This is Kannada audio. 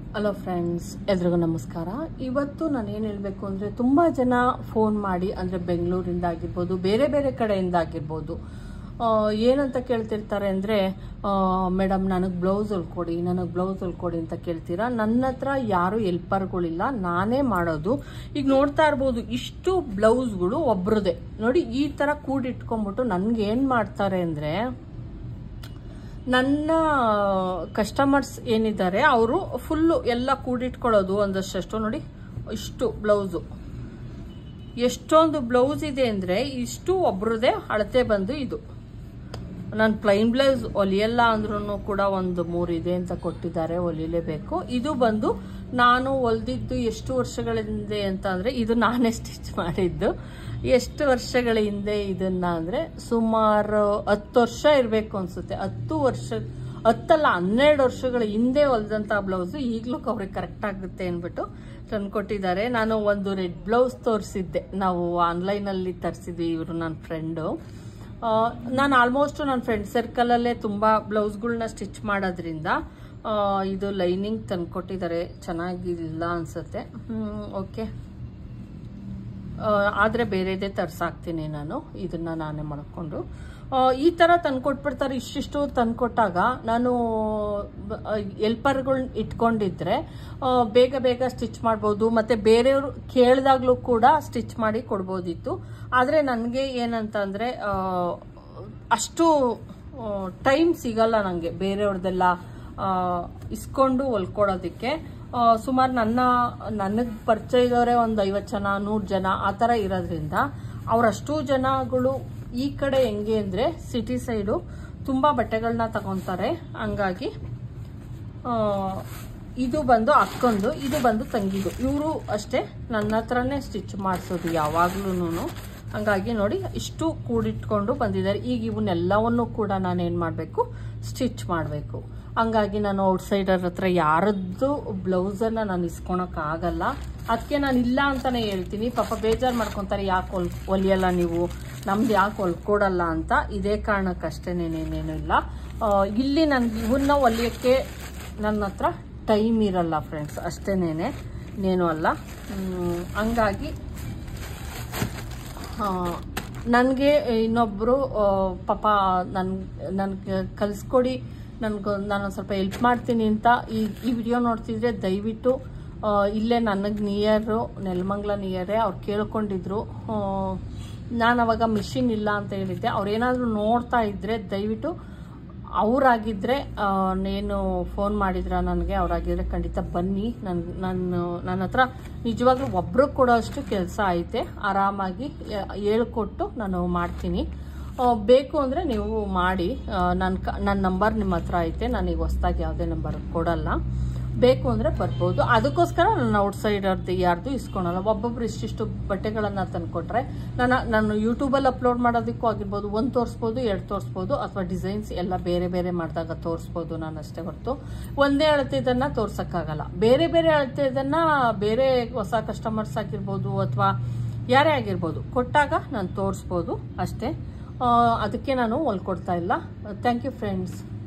ಹಲೋ ಫ್ರೆಂಡ್ಸ್ ಎಲ್ರಿಗೂ ನಮಸ್ಕಾರ ಇವತ್ತು ನಾನು ಏನು ಹೇಳಬೇಕು ಅಂದರೆ ತುಂಬ ಜನ ಫೋನ್ ಮಾಡಿ ಅಂದರೆ ಬೆಂಗಳೂರಿಂದ ಆಗಿರ್ಬೋದು ಬೇರೆ ಬೇರೆ ಕಡೆಯಿಂದ ಆಗಿರ್ಬೋದು ಆ, ಏನಂತ ಕೇಳ್ತಿರ್ತಾರೆ ಅಂದರೆ ಮೇಡಮ್ ನನಗೆ ಬ್ಲೌಸ್ ಹೊಲ್ಕೊಡಿ ನನಗೆ ಬ್ಲೌಸ್ ಹೊಲ್ಕೊಡಿ ಅಂತ ಕೇಳ್ತೀರಾ ನನ್ನ ಹತ್ರ ಯಾರು ಎಲ್ಪರ್ಗಳಿಲ್ಲ ನಾನೇ ಮಾಡೋದು ಈಗ ನೋಡ್ತಾ ಇರ್ಬೋದು ಇಷ್ಟು ಬ್ಲೌಸ್ಗಳು ಒಬ್ರದೇ ನೋಡಿ ಈ ಥರ ಕೂಡಿಟ್ಕೊಂಡ್ಬಿಟ್ಟು ನನಗೆ ಏನು ಮಾಡ್ತಾರೆ ಅಂದರೆ ನನ್ನ ಕಸ್ಟಮರ್ಸ್ ಏನಿದ್ದಾರೆ ಅವರು ಫುಲ್ಲು ಎಲ್ಲ ಕೂಡಿಟ್ಕೊಳ್ಳೋದು ಒಂದಷ್ಟು ನೋಡಿ ಇಷ್ಟು ಬ್ಲೌಸು ಎಷ್ಟೊಂದು ಬ್ಲೌಸ್ ಇದೆ ಅಂದರೆ ಇಷ್ಟು ಒಬ್ರದೇ ಅಳತೆ ಬಂದು ಇದು ನಾನು ಪ್ಲೈನ್ ಬ್ಲೌಸ್ ಹೊಲಿಯಲ್ಲ ಅಂದ್ರೂ ಕೂಡ ಒಂದು ಮೂರು ಇದೆ ಅಂತ ಕೊಟ್ಟಿದ್ದಾರೆ ಹೊಲಿಲೇಬೇಕು ಇದು ಬಂದು ನಾನು ಹೊಲ್ದಿದ್ದು ಎಷ್ಟು ವರ್ಷಗಳ ಹಿಂದೆ ಅಂತ ಅಂದರೆ ಇದು ನಾನೇ ಸ್ಟಿಚ್ ಮಾಡಿದ್ದು ಎಷ್ಟು ವರ್ಷಗಳ ಹಿಂದೆ ಇದನ್ನ ಅಂದರೆ ಸುಮಾರು ಹತ್ತು ವರ್ಷ ಇರಬೇಕು ಅನ್ಸುತ್ತೆ ಹತ್ತು ವರ್ಷ ಹತ್ತಲ್ಲ ಹನ್ನೆರಡು ವರ್ಷಗಳ ಹಿಂದೆ ಹೊಲ್ದಂಥ ಬ್ಲೌಸು ಈಗಲೂ ಅವ್ರಿಗೆ ಕರೆಕ್ಟ್ ಆಗುತ್ತೆ ಅಂದ್ಬಿಟ್ಟು ತಂದ್ಕೊಟ್ಟಿದ್ದಾರೆ ನಾನು ಒಂದು ರೆಡ್ ಬ್ಲೌಸ್ ತೋರಿಸಿದ್ದೆ ನಾವು ಆನ್ಲೈನಲ್ಲಿ ತರಿಸಿದ್ವಿ ಇವರು ನನ್ನ ಫ್ರೆಂಡು ನಾನು ಆಲ್ಮೋಸ್ಟ್ ನನ್ನ ಫ್ರೆಂಡ್ ಸರ್ಕಲಲ್ಲೇ ತುಂಬ ಬ್ಲೌಸ್ಗಳ್ನ ಸ್ಟಿಚ್ ಮಾಡೋದ್ರಿಂದ ಆ, ಇದು ಲೈನಿಂಗ್ ತಂದ್ಕೊಟ್ಟಿದ್ದಾರೆ ಚೆನ್ನಾಗಿಲ್ಲ ಅನ್ಸುತ್ತೆ ಓಕೆ ಆದರೆ ಬೇರೆದೇ ತರ್ಸಾಕ್ತೀನಿ ನಾನು ಇದನ್ನ ನಾನೇ ಮಾಡಿಕೊಂಡು ಈ ಥರ ತಂದ್ಕೊಟ್ಬಿಡ್ತಾರೆ ಇಷ್ಟಿಷ್ಟು ತಂದ್ಕೊಟ್ಟಾಗ ನಾನು ಎಲ್ಪರ್ಗಳನ್ನ ಇಟ್ಕೊಂಡಿದ್ರೆ ಆ, ಬೇಗ ಬೇಗ ಸ್ಟಿಚ್ ಮಾಡ್ಬೋದು ಮತ್ತು ಬೇರೆಯವರು ಕೇಳಿದಾಗಲೂ ಕೂಡ ಸ್ಟಿಚ್ ಮಾಡಿ ಕೊಡ್ಬೋದಿತ್ತು ಆದರೆ ನನಗೆ ಏನಂತಂದರೆ ಅಷ್ಟು ಟೈಮ್ ಸಿಗಲ್ಲ ನನಗೆ ಬೇರೆಯವ್ರದ್ದೆಲ್ಲ ಆ, ಇಸ್ಕೊಂಡು ಹೊಲ್ಕೊಡೋದಕ್ಕೆ ಸುಮಾರು ನನ್ನ ನನಗೆ ಪರಿಚಯ ಇದ್ದವರೇ ಒಂದು ಐವತ್ತು ಜನ ನೂರು ಜನ ಆ ಥರ ಇರೋದ್ರಿಂದ ಅವರಷ್ಟು ಜನಗಳು ಈ ಕಡೆ ಹೆಂಗೆ ಅಂದರೆ ಸಿಟಿ ಸೈಡು ತುಂಬ ಬಟ್ಟೆಗಳನ್ನ ತಗೊತಾರೆ ಹಂಗಾಗಿ ಆ, ಇದು ಬಂದು ಅಕ್ಕೊಂದು ಇದು ಬಂದು ತಂಗಿದು ಇವರು ಅಷ್ಟೇ ನನ್ನ ಹತ್ರನೇ ಸ್ಟಿಚ್ ಮಾಡಿಸೋದು ಯಾವಾಗ್ಲೂ ಹಂಗಾಗಿ ನೋಡಿ ಇಷ್ಟು ಕೂಡಿಟ್ಕೊಂಡು ಬಂದಿದ್ದಾರೆ ಈಗ ಇವನ್ನೆಲ್ಲವನ್ನು ಕೂಡ ನಾನು ಏನು ಮಾಡಬೇಕು ಸ್ಟಿಚ್ ಮಾಡಬೇಕು ಹಂಗಾಗಿ ನಾನು ಔಟ್ಸೈಡರ್ ಹತ್ರ ಯಾರದ್ದು ಬ್ಲೌಸನ್ನು ನಾನು ಇಸ್ಕೊಳಕ್ಕಾಗಲ್ಲ ಅದಕ್ಕೆ ನಾನು ಇಲ್ಲ ಅಂತಲೇ ಹೇಳ್ತೀನಿ ಪಾಪ ಬೇಜಾರು ಮಾಡ್ಕೊತಾರೆ ಯಾಕೆ ಹೊಲ್ ಹೊಲಿಯಲ್ಲ ನೀವು ನಮ್ದು ಯಾಕೆ ಹೊಲ್ಕೊಡಲ್ಲ ಅಂತ ಇದೇ ಕಾರಣಕ್ಕಷ್ಟೇನೇನೇನೇನು ಇಲ್ಲ ಆ, ಇಲ್ಲಿ ನನಗೆ ಇವನ್ನ ಹೊಲಿಯೋಕ್ಕೆ ನನ್ನ ಹತ್ರ ಟೈಮ್ ಇರಲ್ಲ ಫ್ರೆಂಡ್ಸ್ ಅಷ್ಟೇನೇನೆ ಇನ್ನೇನು ಅಲ್ಲ ಹ್ಮ್, ಹಂಗಾಗಿ ನನಗೆ ಇನ್ನೊಬ್ಬರು ಪಾಪ ನನ್ ನನಗೆ ಕಲಿಸ್ಕೊಡಿ ನನಗೆ ನಾನು ಸ್ವಲ್ಪ ಹೆಲ್ಪ್ ಮಾಡ್ತೀನಿ ಅಂತ ಈ ಈ ವಿಡಿಯೋ ನೋಡ್ತಿದ್ರೆ ದಯವಿಟ್ಟು ಆ, ಇಲ್ಲೇ ನನಗೆ ನಿಯರು ನೆಲಮಂಗ್ಲ ನಿಯರೇ ಅವ್ರು ಕೇಳ್ಕೊಂಡಿದ್ರು ನಾನು ಅವಾಗ ಮಿಷಿನ್ ಇಲ್ಲ ಅಂತ ಹೇಳಿದ್ದೆ ಅವ್ರೇನಾದರೂ ನೋಡ್ತಾ ಇದ್ದರೆ ದಯವಿಟ್ಟು ಅವರಾಗಿದ್ದರೆ ಏನು ಫೋನ್ ಮಾಡಿದ್ರ ನನಗೆ ಅವರಾಗಿದ್ದರೆ ಖಂಡಿತ ಬನ್ನಿ ನನ್ ನಾನು ನನ್ನ ಹತ್ರ ನಿಜವಾಗ್ಲೂ ಒಬ್ಬರು ಕೊಡೋ ಅಷ್ಟು ಕೆಲಸ ಐತೆ ಆರಾಮಾಗಿ ಯ- ಹೇಳ್ಕೊಟ್ಟು ನಾನು ಮಾಡ್ತೀನಿ ಆ, ಬೇಕು ಅಂದರೆ ನೀವು ಮಾಡಿ ನನ್ನ ಕ ನನ್ನ ನಂಬರ್ ನಿಮ್ಮ ಹತ್ರ ಐತೆ ನಾನೀಗ ಹೊಸ್ದಾಗಿ ಯಾವುದೇ ನಂಬರ್ ಕೊಡಲ್ಲ ಬೇಕು ಅಂದರೆ ಬರ್ಬೋದು ಅದಕ್ಕೋಸ್ಕರ ನಾನು ಔಟ್ಸೈಡರ್ದು ಯಾರ್ದು ಇಸ್ಕೊಳಲ್ಲ ಒಬ್ಬೊಬ್ರು ಇಷ್ಟಿಷ್ಟು ಬಟ್ಟೆಗಳನ್ನು ತಂದ್ಕೊಟ್ರೆ ನಾನು ನಾನು ಯೂಟ್ಯೂಬಲ್ಲಿ ಅಪ್ಲೋಡ್ ಮಾಡೋದಕ್ಕೂ ಆಗಿರ್ಬೋದು ಒಂದು ತೋರಿಸ್ಬೋದು ಎರಡು ತೋರಿಸ್ಬೋದು ಅಥವಾ ಡಿಸೈನ್ಸ್ ಎಲ್ಲ ಬೇರೆ ಬೇರೆ ಮಾಡಿದಾಗ ತೋರಿಸ್ಬೋದು ನಾನು ಅಷ್ಟೇ ಹೊರತು ಒಂದೇ ಅಳತೆದನ್ನು ತೋರ್ಸೋಕ್ಕಾಗಲ್ಲ ಬೇರೆ ಬೇರೆ ಅಳತೆದನ್ನು ಬೇರೆ ಹೊಸ ಕಸ್ಟಮರ್ಸ್ ಆಗಿರ್ಬೋದು ಅಥವಾ ಯಾರೇ ಆಗಿರ್ಬೋದು ಕೊಟ್ಟಾಗ ನಾನು ತೋರಿಸ್ಬೋದು ಅಷ್ಟೇ ಆ, ಅದಕ್ಕೆ ನಾನು ಹೊಲ್ಕೊಡ್ತಾ ಇಲ್ಲ ಥ್ಯಾಂಕ್ ಯು ಫ್ರೆಂಡ್ಸ್